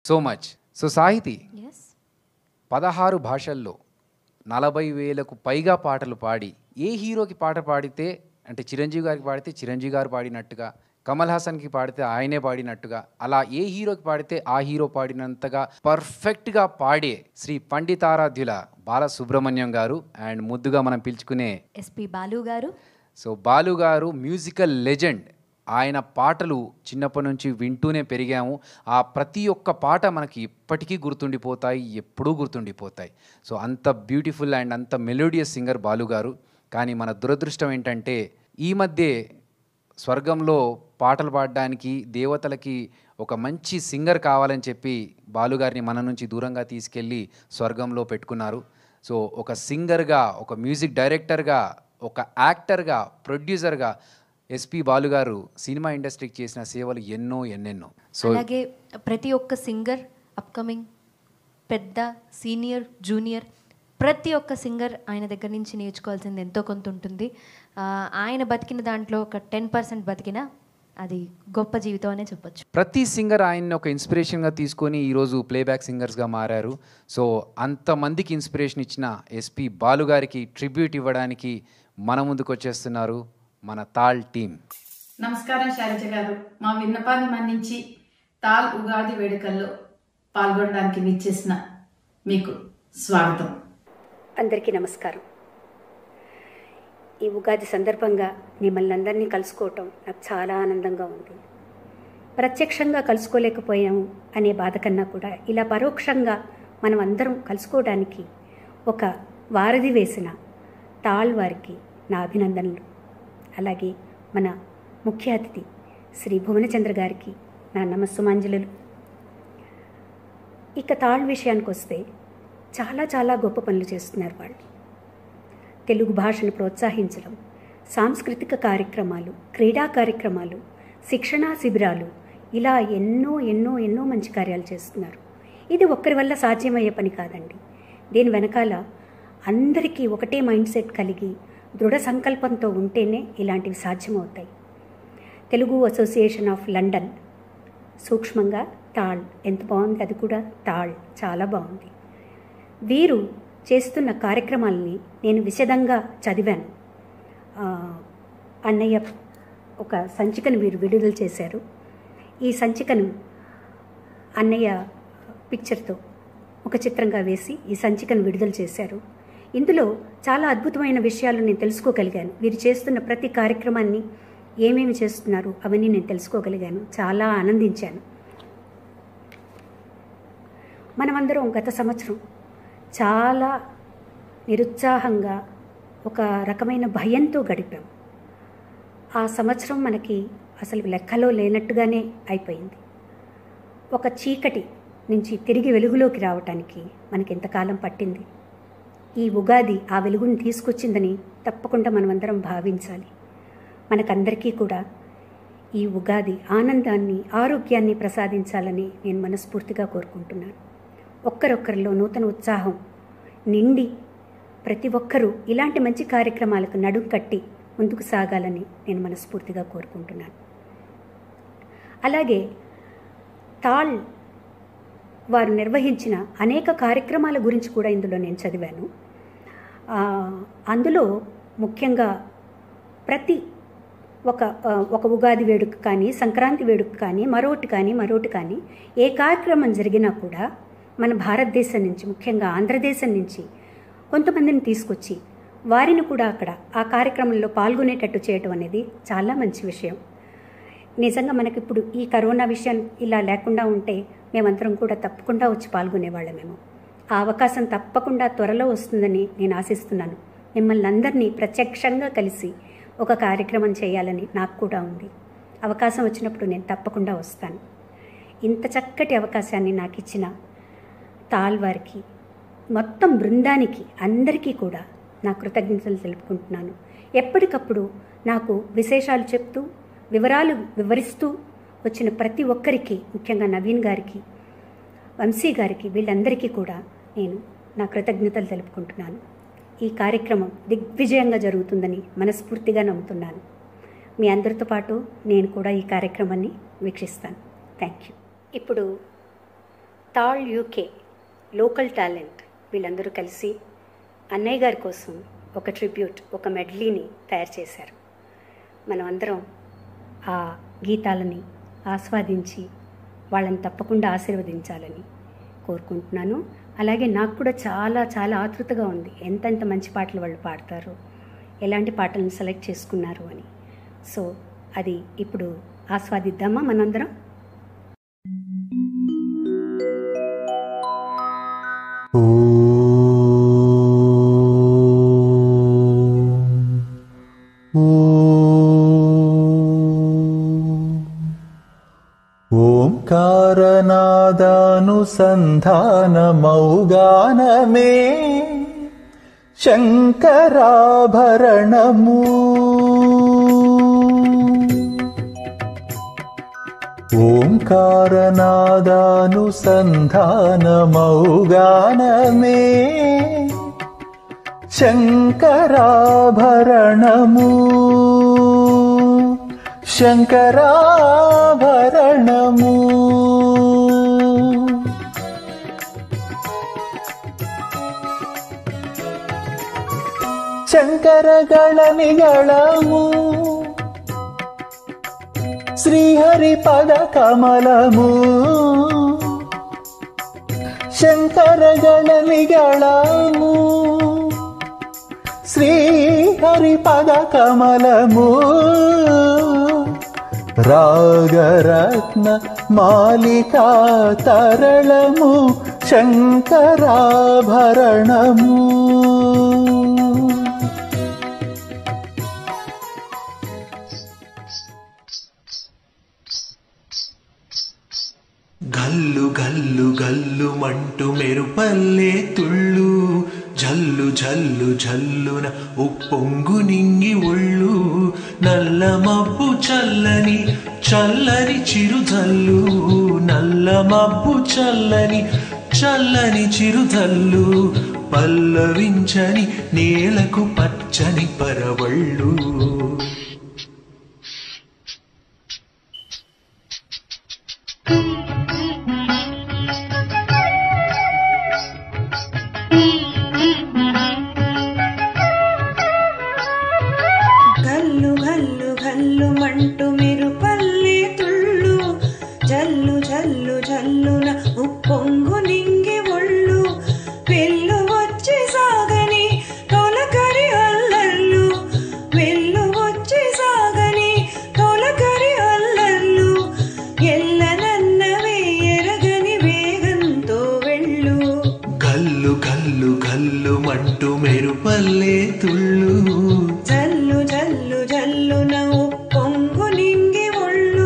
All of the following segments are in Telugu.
So much so Sahiti S పదహారు భాషల్లో నలభై వేలకు పైగా పాటలు పాడి ఏ హీరోకి పాట పాడితే అంటే చిరంజీవి గారికి పాడితే చిరంజీవి గారు పాడినట్టుగా కమల్ హాసన్కి పాడితే ఆయనే పాడినట్టుగా అలా ఏ హీరోకి పాడితే ఆ హీరో పాడినంతగా పర్ఫెక్ట్గా పాడే శ్రీ పండితారాధ్యుల బాలసుబ్రహ్మణ్యం గారు అండ్ ముద్దుగా మనం పిలుచుకునే ఎస్పి బాలు గారు సో బాలు గారు మ్యూజికల్ లెజెండ్ ఆయన పాటలు చిన్నప్పటి నుంచి వింటూనే పెరిగాము ఆ ప్రతి ఒక్క పాట మనకి ఎప్పటికీ గుర్తుండిపోతాయి ఎప్పుడూ గుర్తుండిపోతాయి సో అంత బ్యూటిఫుల్ అండ్ అంత మెలోడియస్ సింగర్ బాలు గారు కానీ మన దురదృష్టం ఏంటంటే ఈ మధ్య స్వర్గంలో పాటలు పాడడానికి దేవతలకి ఒక మంచి సింగర్ కావాలని చెప్పి బాలుగారిని మన నుంచి దూరంగా తీసుకెళ్ళి స్వర్గంలో పెట్టుకున్నారు సో ఒక సింగర్గా ఒక మ్యూజిక్ డైరెక్టర్గా ఒక యాక్టర్గా ప్రొడ్యూసర్గా ఎస్పి బాలుగారు సినిమా ఇండస్ట్రీకి చేసిన సేవలు ఎన్నో ఎన్నెన్నో సో అలాగే ప్రతి ఒక్క సింగర్ అప్కమింగ్ పెద్ద సీనియర్ జూనియర్ ప్రతి ఒక్క సింగర్ ఆయన దగ్గర నుంచి నేర్చుకోవాల్సింది ఎంతో కొంత ఉంటుంది ఆ, ఆయన బతికిన దాంట్లో ఒక టెన్ పర్సెంట్ బతికినా అది గొప్ప జీవితం అనే చెప్పొచ్చు ప్రతి సింగర్ ఆయన్ని ఒక ఇన్స్పిరేషన్గా తీసుకొని ఈరోజు ప్లేబ్యాక్ సింగర్స్గా మారారు సో అంతమందికి ఇన్స్పిరేషన్ ఇచ్చిన ఎస్పి బాలుగారికి ట్రిబ్యూట్ ఇవ్వడానికి మన ముందుకు వచ్చేస్తున్నారు మన తాల్ టీం నమస్కారం శైలజ గారు మా విన్నపాన్ని మన్నించి తాల్ ఉగాది వేడుకల్లో పాల్గొనడానికి విచ్చేసిన మీకు స్వాగతం అందరికీ నమస్కారం ఈ ఉగాది సందర్భంగా మిమ్మల్ని అందరినీ కలుసుకోవటం నాకు చాలా ఆనందంగా ఉంది ప్రత్యక్షంగా కలుసుకోలేకపోయాము అనే బాధ కన్నా కూడా ఇలా పరోక్షంగా మనం అందరం కలుసుకోవడానికి ఒక వారధి వేసిన తాళ్ వారికి నా అభినందనలు అలాగే మన ముఖ్య అతిథి శ్రీ భువనచంద్ర గారికి నా నమస్సుమాంజలులు ఇక తాళ్ విషయానికి వస్తే చాలా చాలా గొప్ప పనులు చేస్తున్నారు వాళ్ళు తెలుగు భాషను ప్రోత్సహించడం సాంస్కృతిక కార్యక్రమాలు క్రీడా కార్యక్రమాలు శిక్షణా శిబిరాలు ఇలా ఎన్నో ఎన్నో ఎన్నో మంచి కార్యాలు చేస్తున్నారు ఇది ఒక్కరి వల్ల సాధ్యమయ్యే పని కాదండి దీని వెనకాల అందరికీ ఒకటే మైండ్ సెట్ కలిగి దృఢ సంకల్పంతో ఉంటేనే ఇలాంటివి సాధ్యమవుతాయి తెలుగు అసోసియేషన్ ఆఫ్ లండన్ సూక్ష్మంగా తాళ్ ఎంత బాగుంది అది కూడా తాళ్ చాలా బాగుంది వీరు చేస్తున్న కార్యక్రమాలని నేను విశదంగా చదివాను ఆ, అన్నయ్య ఒక సంచికను వీరు విడుదల చేశారు ఈ సంచికను అన్నయ్య పిక్చర్తో ఒక చిత్రంగా వేసి ఈ సంచికను విడుదల చేశారు ఇందులో చాలా అద్భుతమైన విషయాలు నేను తెలుసుకోగలిగాను వీరు చేస్తున్న ప్రతి కార్యక్రమాన్ని ఏమేమి చేస్తున్నారు అవన్నీ నేను తెలుసుకోగలిగాను చాలా ఆనందించాను మనమందరం గత సంవత్సరం చాలా నిరుత్సాహంగా ఒక రకమైన భయంతో గడిపాం ఆ సంవత్సరం మనకి అసలు లెక్కలో లేనట్టుగానే అయిపోయింది ఒక చీకటి నుంచి తిరిగి వెలుగులోకి రావటానికి మనకి ఎంతకాలం పట్టింది ఈ ఉగాది ఆ వెలుగుని తీసుకొచ్చిందని తప్పకుండా మనమందరం భావించాలి మనకందరికీ కూడా ఈ ఉగాది ఆనందాన్ని ఆరోగ్యాన్ని ప్రసాదించాలని నేను మనస్ఫూర్తిగా కోరుకుంటున్నాను ఒక్కరొక్కరిలో నూతన ఉత్సాహం నిండి ప్రతి ఒక్కరూ ఇలాంటి మంచి కార్యక్రమాలకు నడుం కట్టి ముందుకు సాగాలని నేను మనస్ఫూర్తిగా కోరుకుంటున్నాను అలాగే తాళ్ వారు నిర్వహించిన అనేక కార్యక్రమాల గురించి కూడా ఇందులో నేను చదివాను ఆ, అందులో ముఖ్యంగా ప్రతి ఒక ఆ, ఒక ఉగాది వేడుక కానీ సంక్రాంతి వేడుక కానీ మరొకటి కానీ మరొకటి కానీ ఏ కార్యక్రమం జరిగినా కూడా మన భారతదేశం నుంచి ముఖ్యంగా ఆంధ్రదేశం నుంచి కొంతమందిని తీసుకొచ్చి వారిని కూడా అక్కడ ఆ కార్యక్రమంలో పాల్గొనేటట్టు చేయటం అనేది చాలా మంచి విషయం నిజంగా మనకి ఇప్పుడు ఈ కరోనా విషయం ఇలా లేకుండా ఉంటే మేమందరం కూడా తప్పకుండా వచ్చి పాల్గొనేవాళ్ళమేమో ఆ అవకాశం తప్పకుండా త్వరలో వస్తుందని నేను ఆశిస్తున్నాను మిమ్మల్ని అందరినీ ప్రత్యక్షంగా కలిసి ఒక కార్యక్రమం చేయాలని నాకు కూడా ఉంది అవకాశం వచ్చినప్పుడు నేను తప్పకుండా వస్తాను ఇంత చక్కటి అవకాశాన్ని నాకు ఇచ్చిన తాల్ వారికి మొత్తం బృందానికి అందరికీ కూడా నా కృతజ్ఞతలు తెలుపుకుంటున్నాను ఎప్పటికప్పుడు నాకు విశేషాలు చెప్తూ వివరాలు వివరిస్తూ వచ్చిన ప్రతి ఒక్కరికి ముఖ్యంగా నవీన్ గారికి వంశీ గారికి వీళ్ళందరికీ కూడా నేను నా కృతజ్ఞతలు తెలుపుకుంటున్నాను ఈ కార్యక్రమం దిగ్విజయంగా జరుగుతుందని మనస్ఫూర్తిగా నమ్ముతున్నాను మీ అందరితో పాటు నేను కూడా ఈ కార్యక్రమాన్ని వీక్షిస్తాను థ్యాంక్ యూ ఇప్పుడు తాళ్ యూకే లోకల్ టాలెంట్ వీళ్ళందరూ కలిసి అన్నయ్య గారి కోసం ఒక ట్రిబ్యూట్ ఒక మెడ్లీని తయారు చేశారు మనం అందరం ఆ గీతాలని ఆస్వాదించి వాళ్ళని తప్పకుండా ఆశీర్వదించాలని కోరుకుంటున్నాను అలాగే నాకు కూడా చాలా చాలా ఆతృతగా ఉంది ఎంతెంత మంచి పాటలు వాళ్ళు పాడతారు ఎలాంటి పాటలను సెలెక్ట్ చేసుకున్నారు అని సో అది ఇప్పుడు ఆస్వాదిద్దామా మనందరం ఓంకారనాదానుసంధానమౌగానమే శంకరాభరణము ఓంకారనాదానుసంధానమౌగానమే శంకరాభరణము శంకరాభరణము శంకరగళనిగళము శ్రీహరి పద కమలము శంకరగళనిగళము శ్రీహరి పద కమలము రాగరత్న మాలికా తరళము శంకరాభరణము గల్లు గల్లు గల్లు మంటు మెరుపల్లే తుళ్ళు జల్లు జల్లు జల్లున ఉప్పొంగు నింగి ఒళ్ళు నల్ల మబ్బు చల్లని చల్లని చిరుజల్లు నల్ల మబ్బు చల్లని చల్లని చిరుజల్లు పల్లవించని నేలకు పచ్చని పరవళ్ళు గల్లు గల్లు గల్లు మంటు మెరుపల్లి తుళ్ళు జల్లు జల్లు జల్లున ఉప్పొంగు నింగి ఒళ్ళు వెల్లు వచ్చి సాగని తొలకరి అల్లల్లు వెల్లు వచ్చి సాగని తొలకరి అల్లల్లు ఎల్లనన్నవే ఎరగని వేగంతో వెళ్ళు గల్లు గల్లు గల్లు మంటు మెరుపల్లే తుళ్ళు జల్లు జల్లు జల్లున ఉప్పొంగు నింగి ఒళ్ళు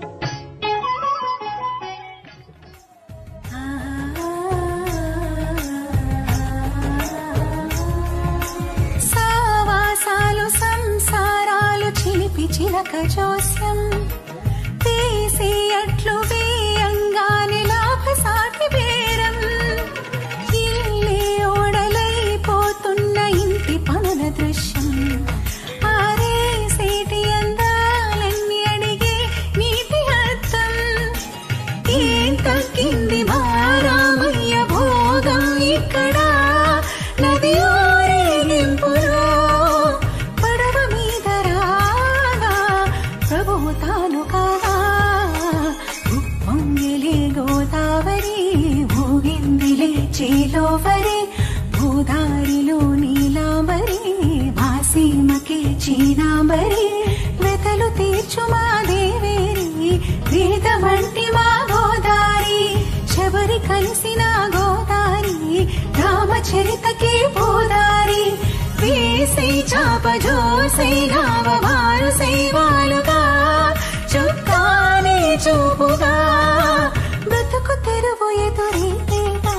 సావాసాలు సంసారాలు చిలిపి చిలక జోస్యం తీసి అట్లు వేయంగానే లాభసాటి బేరం ఇల్లి ఓడలైపోతున్న ఇంటి పనుల దృశ్యం ఆరేసేటి అందాలన్నీ అడిగే నీటి అర్థం ఏం తగ్గింది మారామయ్య భోగం ఇక్కడ నది ఊరేగింపులో పడవ మీద రాగా ప్రభువు తాను కాగా ఉప్పొంగిలే గోదావరి ఊగిందిలే చేలోవరి భూదారిలో నీలాంబరి భాసీమకే చీనాంబరి వెతలు తీర్చు మా దేవేరి వేదమంటి మా గోదారి శబరి కలిసిన గోదారి రామచరితకి భూదారి వేసై చాప జోసై నావ మారు సైవాలుగా చుక్కానే చూపుగా బ్రతుకు తెరువు ఎదురేగా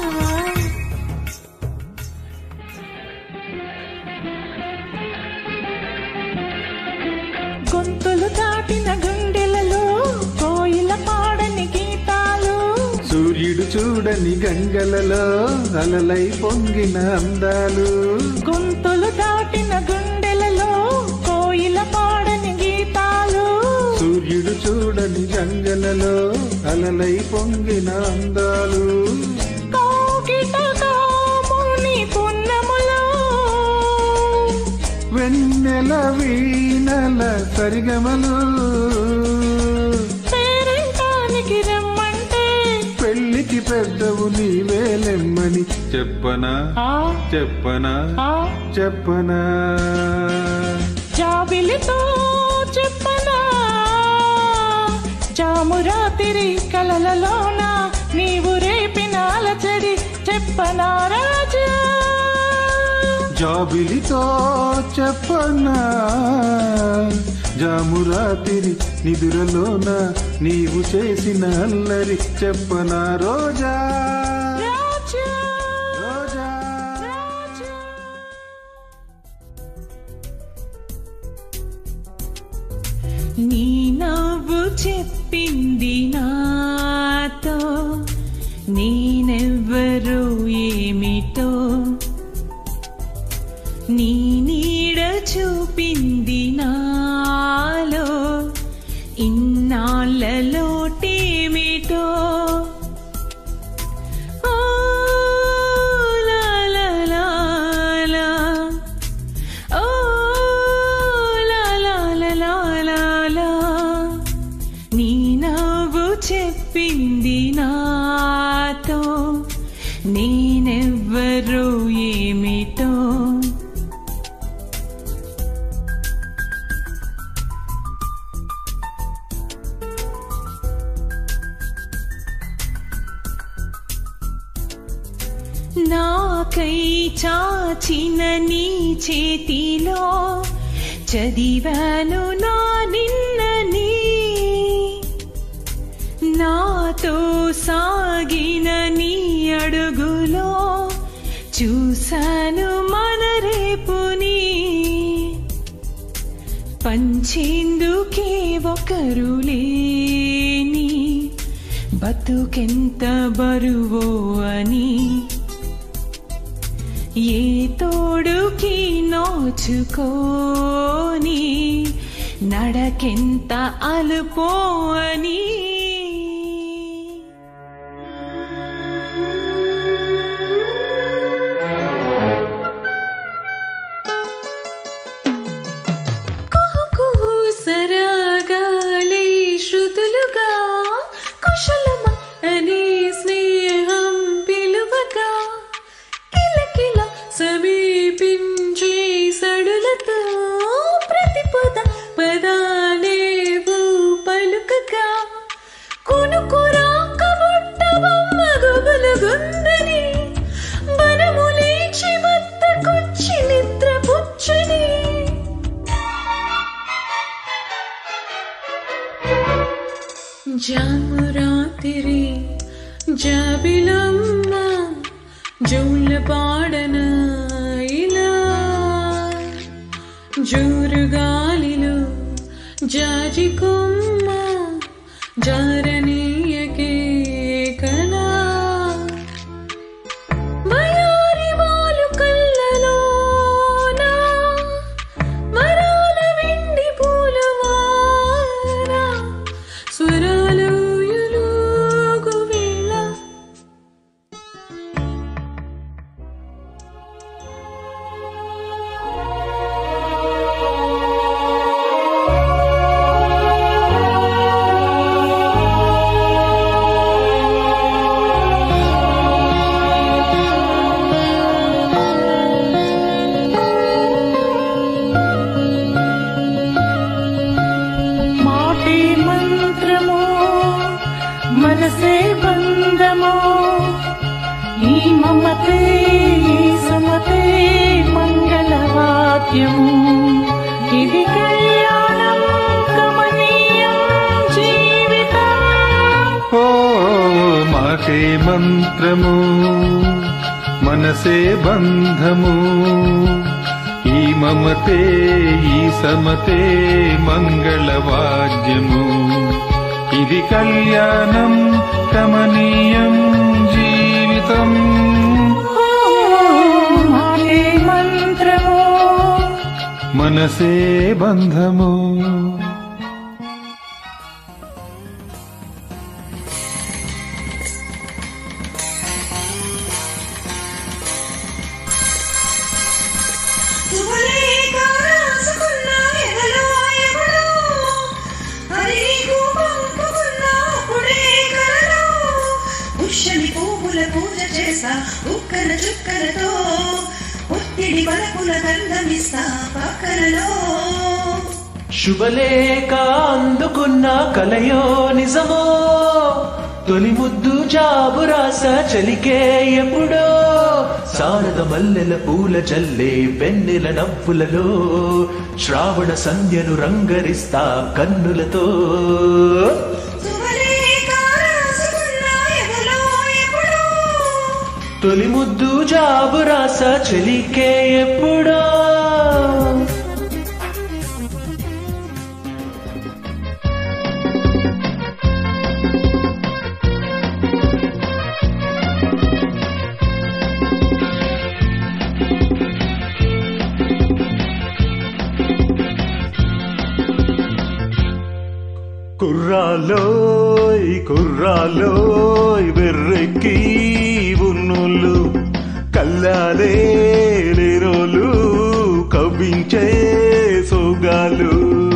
గొంతులు దాటిన గుండెలలో కోయిల పాడని గీతాలు సూర్యుడు చూడని గంగలలో అలలై పొంగిన అందాలు గొంతులు దాటిన గుండెలలో కోయిల పాడని గీతాలు సూర్యుడు చూడని గంగలలో అలలై పొంగిన అందాలు కోయిల వీణల సరిగమలు పేరంటానికి రమ్మంటే పెళ్లికి పెద్దవు నీవేలెమ్మని చెప్పనా ఆ చెప్పనా ఆ చెప్పనా జాబిలితో చెప్పనా జామురాతిరి కలలలోన నీవు రేపిన అలచడి చెప్పనా రాజా జాబిలితో చెప్పనా జామురాతిరి నిదురలోన నీవు చేసిన అల్లరి చెప్పనా రోజా రాజా రోజా రాజా నీ నవ్వు చెప్పింది నాతో నేనెవ్వరో ఏమిటో నీ నీడ చూపింది నాలో ఇన్నాళ్ళలోటేమిటో ఓ లా లా లా లా. ఓ లా లా లా లా లా లా. నీ నవ్వు చెప్పింది నాతో నేనెవ్వరో ఏమిటో నాకై చాచిన నీ చేతిలో చదివాను నా నిన్నని నాతో సాగిన నీ అడుగులో చూశాను మన రేపుని పంచేందుకే ఒకరు లేని బతుకెంత బరువో అని ఏ తోడుకి నోచుకోని నడకెంత అలుపో అని కుహు కుహు సరాగాలే శృతులుగా కుశలమ అనే స్నేహం పిలువగా కిలకిల సమీపించే సడులతో ప్రతి పద పదాలేవు పలుకగా కునుకురాక బుట్టబొమ్మ గుబులుగుందని వనము లేచి వద్దకొచ్చి నిద్ర పుచ్చని జామురాతిరి జాబిలమ్మ జూల పాడన ఇలా జోరుగాలిలో జాజి కొమ్మ జారనీయకే కలా వయారి వాలు కళ్ళలోన వరాల వెండి పూలవాన స్వరాలు ఎలుగు వేళ మాటే మంత్రమో మనసే బంధమో ఈ మమతే ఈ సమతే మంగళవాద్యము ఇది కళ్యాణం కమనీయం జీవితం ఓ మాటే మంత్రము మనసే బంధము ఈ మమతే ఈ సమతే మంగళవాద్యము ఇది కళ్యాణం కమనీయం జీవితం ఓ, మాటే మంత్రమో మనసే బంధము శుభలేఖ రాసుకున్న పుష్యమి పువ్వుల పూజ చేస్తా ఉక్కర చుక్కలతో ఒత్తిడి బలపుల గంధమిస్తా పక్కలలో శుభలేఖ అందుకున్న కలయో నిజమో తొలి ముద్దు జాబు రాస చలికే ఎప్పుడో శారద మల్లెల పూల జల్లే వెన్నెల నవ్వులలో శ్రావణ సంధ్యను రంగరిస్తా కన్నులతో శుభలేఖ రాసుకున్న ఎదలో ఎప్పుడో తొలి ముద్దు జాబు రాస చలికే ఎప్పుడో కుర్రాలోయ్ కుర్రాలోయ్ వెర్రెక్కి ఉన్నోళ్ళు కల్లాలే లేరోలు కవ్వించే సోగాలు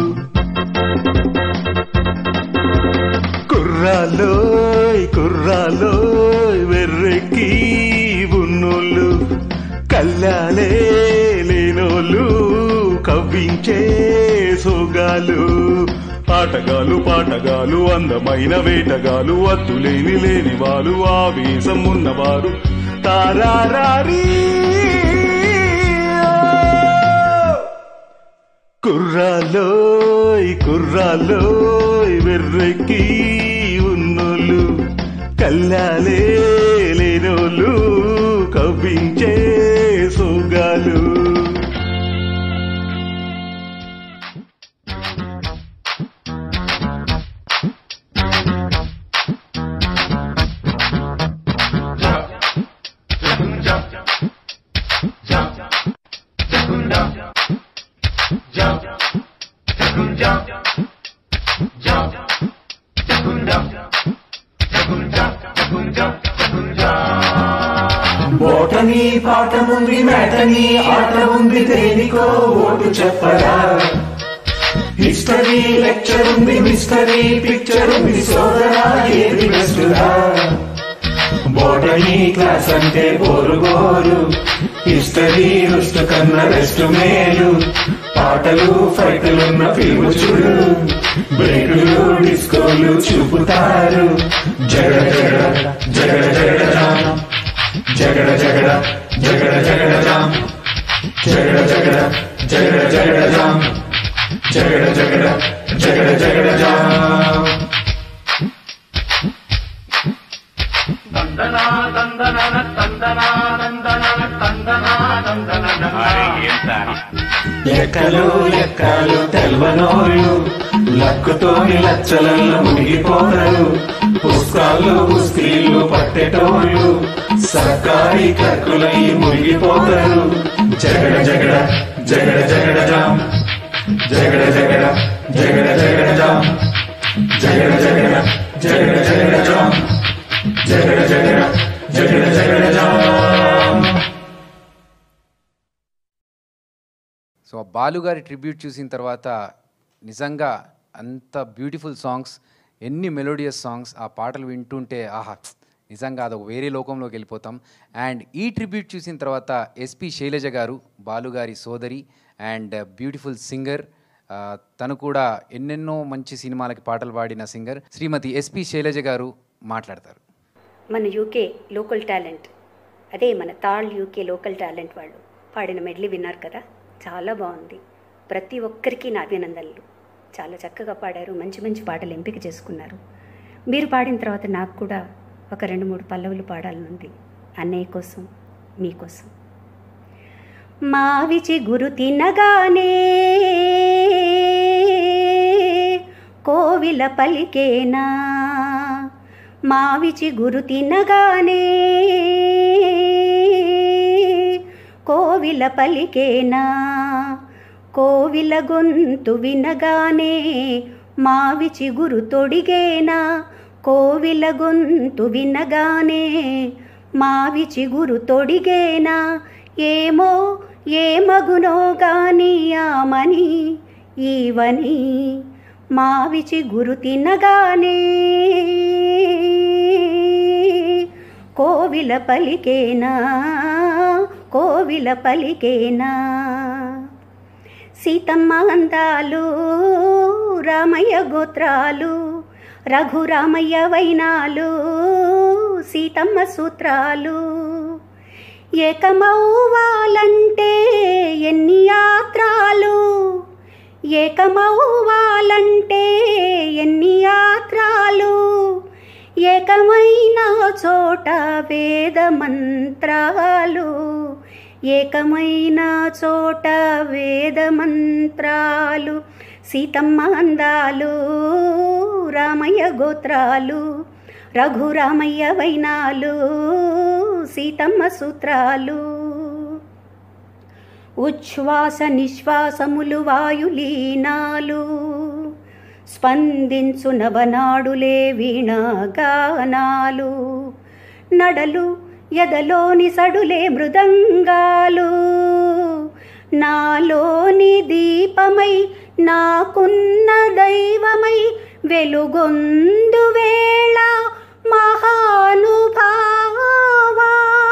కుర్రాలోయ్ కుర్రాలోయ్ వెర్రెక్కి ఉన్నోళ్ళు కల్లాలే లేనోళ్ళు కవ్వించే సోగాలు ఆటగాలు పాటగాలు అందమైన వేటగాలు అత్తులేని లేని వారు ఆవేశం ఉన్నవారు తారారీ కుర్రాలోయ్ కుర్రాలోయ్ వెర్రెక్కి ఉన్నోళ్ళు కల్లాలే లేనోళ్ళు కవ్వించే సోగాలు బోటని పాట ఉంది మేటని ఆట ఉంది దేనికో ఓటు చెప్పరా హిస్టరీ లెక్చర్ ఉంది మిస్టరీ పిక్చర్ ఉంది సోదరా ఏది బెస్టురా బోటనీ క్లాస్ అంటే బోరు బోరు హిస్టరీ రుస్ట్ కన్నా రెస్ట్ మేలు పాటలు ఫైట్లున్న ఫిల్మ్ చూడు బ్రేకులు డిస్కోలు చూపుతారు జగడ జగడ జగడ జగడ జామ్ జగడ జగడ జగడ జగడ జామ్ జగడ జగడ జగడ జగడ జామ్ జగడ జగడ జగడ జగడ జామ్ లెక్కలు లెక్కలు తెల్వనోళ్ళు లక్కుతోని లచ్చలల్లో మునిగిపోతారు పుస్తకాలు పుస్తీలు పట్టేటోళ్ళు సర్కారీ కక్కులై మునిగిపోతారు జగడ జగడ జగడ జగడ జామ్ జగడ జగడ జగడ జగడ జామ్ జగడ జగడ జగడ జగడ జామ్ జగడ జగడ జగడ జగడ జామ్ సో ఆ బాలుగారి ట్రిబ్యూట్ చూసిన తర్వాత నిజంగా అంత బ్యూటిఫుల్ సాంగ్స్ ఎన్ని మెలోడియస్ సాంగ్స్ ఆ పాటలు వింటుంటే ఆహా నిజంగా అదొక వేరే లోకంలోకి వెళ్ళిపోతాం అండ్ ఈ ట్రిబ్యూట్ చూసిన తర్వాత ఎస్పి శైలజ గారు బాలుగారి సోదరి అండ్ బ్యూటిఫుల్ సింగర్ తను కూడా ఎన్నెన్నో మంచి సినిమాలకి పాటలు పాడిన సింగర్ శ్రీమతి ఎస్పి శైలజ గారు మాట్లాడతారు మన యూకే లోకల్ టాలెంట్ అదే మన తాళ్ యూకే లోకల్ టాలెంట్ వాళ్ళు పాడిన మెడ్లీ విన్నారు కదా చాలా బాగుంది ప్రతి ఒక్కరికి నా అభినందనలు చాలా చక్కగా పాడారు మంచి మంచి పాటలు ఎంపిక చేసుకున్నారు మీరు పాడిన తర్వాత నాకు కూడా ఒక రెండు మూడు పల్లవులు పాడాలనుంది అన్నయ్య కోసం మీకోసం మావిచి గురు తినగానే కోవిల పలికేనా మావిచి గురు తినగానే కోవిల పలికేనా కోవిల గొంతు వినగానే మావిచి గురు తొడిగేనా కోవిల గొంతు వినగానే మావి చిగురు తొడిగేనా ఏమో ఏ మగునో గాని ఆమని ఈవని మావి చిగురు తినగానే కోవిల పలికేనా కోవిల పలికేనా సీతమ్మ అందాలు రామయ్య గోత్రాలు రఘురామయ్య వైనాలు సీతమ్మ సూత్రాలు ఏకమవ్వాలంటే ఎన్ని యాత్రాలు ఏకమవ్వాలంటే ఎన్ని యాత్రాలు ఏకమైన చోట వేద మంత్రాలు ఏకమైన చోట వేద మంత్రాలు సీతమ్మ అందాలు రామయ్య గోత్రాలు రఘురామయ్య వైనాలు సీతమ్మ సూత్రాలు ఉచ్ఛ్వాస నిశ్వాసములు వాయులీనాలు స్పందించు నవనాడులే వీణాగానాలు నడలు ఎదలోని సడులే మృదంగాలు నాలోని దీపమై నాకున్న దైవమై వెలుగొందు వేళ మహానుభావా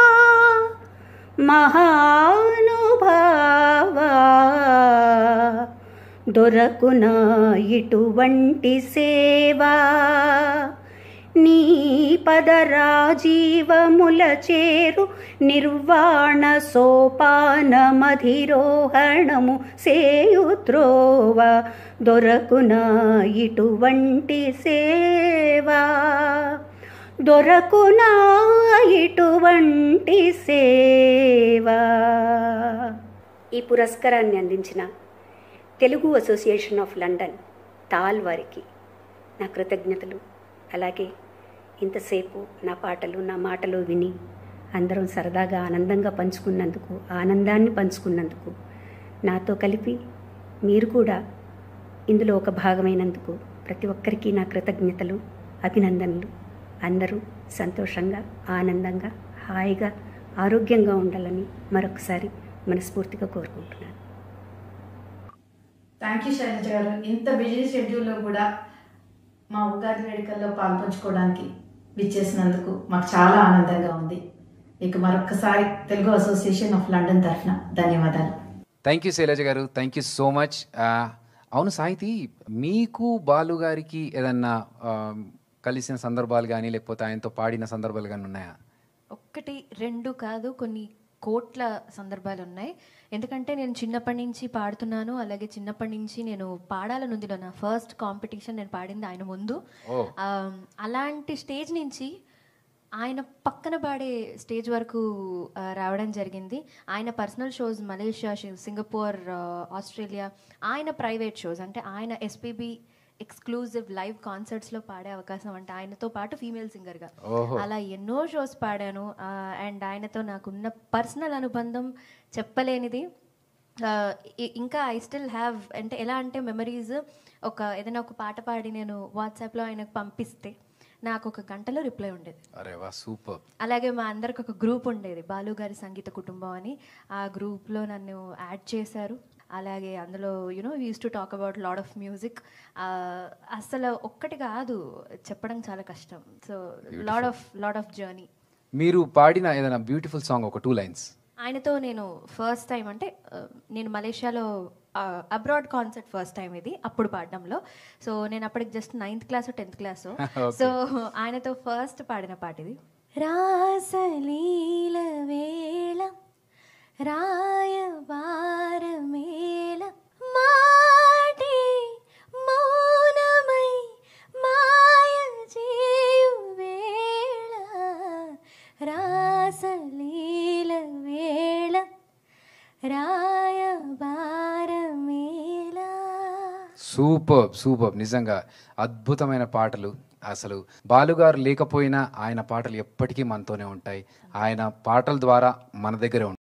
మహానుభావా దొరకునా ఇటువంటి సేవా నీ పదరాజీవముల చేరు నిర్వాణ సోపాన మధిరోహణము సేయుత్రోవ దొరకునా ఇటువంటి సేవా దొరకునా ఇటువంటి సేవా ఈ పురస్కారాన్ని అందించిన Telugu association of London TAL వారికి నా కృతజ్ఞతలు అలాగే ఇంతసేపు నా పాటలు నా మాటలు విని అందరం సరదాగా ఆనందంగా పంచుకున్నందుకు ఆనందాన్ని పంచుకున్నందుకు నాతో కలిపి మీరు కూడా ఇందులో ఒక భాగమైనందుకు ప్రతి ఒక్కరికి నా కృతజ్ఞతలు అభినందనలు అందరూ సంతోషంగా ఆనందంగా హాయిగా ఆరోగ్యంగా ఉండాలని మరొకసారి మనస్ఫూర్తిగా కోరుకుంటున్నాను థ్యాంక్ యూ శైలజ గారు ఇంత బిజీ షెడ్యూల్లో కూడా మా ఉగాది వేడుకల్లో పాల్పంచుకోవడానికి విచ్చేసినందుకు మాకు చాలా ఆనందంగా ఉంది మీకు మరొకసారి తెలుగు అసోసియేషన్ ఆఫ్ లండన్ తరఫున ధన్యవాదాలు థ్యాంక్ యూ శైలజ గారు థ్యాంక్ యూ సో మచ్ అవును సాహితి మీకు బాలు గారికి ఏదన్నా ఆ, కలిసిన సందర్భాలు కానీ లేకపోతే ఆయనతో పాడిన సందర్భాలు కానీ ఉన్నాయా ఒక్కటి రెండు కాదు కొన్ని కోట్ల సందర్భాలు ఉన్నాయి ఎందుకంటే నేను చిన్నప్పటి నుంచి పాడుతున్నాను అలాగే చిన్నప్పటి నుంచి నేను పాడాలని ఉంది నా ఫస్ట్ కాంపిటీషన్ నేను పాడింది ఆయన ముందు ఓ. ఆ, అలాంటి స్టేజ్ నుంచి ఆయన పక్కన పాడే స్టేజ్ వరకు ఆ, రావడం జరిగింది ఆయన పర్సనల్ షోస్ మలేషియా షి- సింగపూర్ ఆ, ఆస్ట్రేలియా ఆయన ప్రైవేట్ షోస్ అంటే ఆయన ఎస్పీబీ ఎక్స్క్లూజివ్ లైవ్ కాన్సర్ట్స్లో పాడే అవకాశం అంటే ఆయనతో పాటు ఫీమేల్ సింగర్గా ఓహో. అలా ఎన్నో షోస్ పాడాను అండ్ ఆయనతో నాకున్న పర్సనల్ అనుబంధం చెప్పలేనిది ఆ, ఇ- ఇంకా ఐ స్టిల్ హ్యావ్ అంటే ఎలా అంటే మెమరీస్ ఒక ఏదైనా ఒక పాట పాడి నేను వాట్సాప్లో ఆయనకు పంపిస్తే నాకు ఒక గంటలో రిప్లై ఉండేది అరే వా సూపర్ అలాగే మా అందరికి ఒక గ్రూప్ ఉండేది బాలు గారి సంగీత కుటుంబం అని ఆ గ్రూప్లో నన్ను యాడ్ చేశారు అలాగే అందులో you know used to talk about lot of music అసలు ఒక్కటి కాదు చెప్పడం చాలా కష్టం so lot of lot of journey మీరు పాడిన ఏదైనా బ్యూటిఫుల్ సాంగ్ ఒక టూ లైన్స్ ఆయనతో నేను ఫస్ట్ టైం అంటే ఆ, నేను మలేషియాలో అబ్రాడ్ కాన్సర్ట్ ఫస్ట్ టైం ఇది అప్పుడు పాడడంలో సో నేను అప్పటికి just ninth class tenth class so ఆయనతో ఫస్ట్ పాడిన పాట ఇది రాసలీల వేళ రాయవారమేళ మాటే మౌనమై మాయ చేయు వేళ రాసలీల వేళ రాయబారమేళ సూపర్ సూపర్ నిజంగా అద్భుతమైన పాటలు అసలు బాలుగారు లేకపోయినా ఆయన పాటలు ఎప్పటికీ మనతోనే ఉంటాయి ఆయన పాటల ద్వారా మన దగ్గరే ఉంటాయి